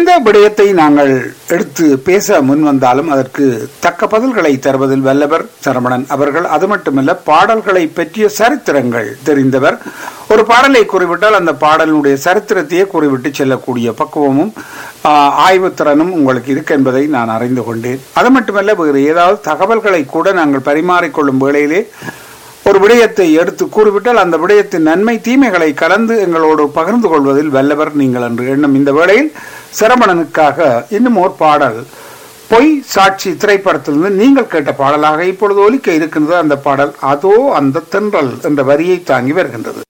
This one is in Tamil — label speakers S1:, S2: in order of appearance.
S1: எந்த விடயத்தை நாங்கள் எடுத்து பேச முன் வந்தாலும் அதற்கு தக்க பதில்களை தருவதில் வல்லவர் சரவணன் அவர்கள் அது மட்டுமல்ல பாடல்களை பற்றிய சரித்திரங்கள் தெரிந்தவர் ஒரு பாடலை குறிவிட்டால் அந்த பாடலினுடைய சரித்திரத்தையே குறிவிட்டு செல்லக்கூடிய பக்குவமும் ஆஹ், ஆய்வுத்திறனும் உங்களுக்கு இருக்கு என்பதை நான் அறிந்து கொண்டேன் அது மட்டுமல்ல வேறு ஏதாவது தகவல்களை கூட நாங்கள் பரிமாறிக்கொள்ளும் வேளையிலே ஒரு விடயத்தை எடுத்து கூறிவிட்டால் அந்த விடயத்தின் நன்மை தீமைகளை கலந்து எங்களோடு பகிர்ந்து கொள்வதில் வல்லவர் நீங்கள் என்று எண்ணும் இந்த வேளையில் சிரமணனுக்காக இன்னும் ஒரு பாடல் பொய் சாட்சி திரைப்படத்திலிருந்து நீங்கள் கேட்ட பாடலாக இப்பொழுது ஒலிக்க இருக்கின்றது அந்த பாடல் அதோ அந்த தென்றல் என்ற வரியை தாங்கி வருகின்றது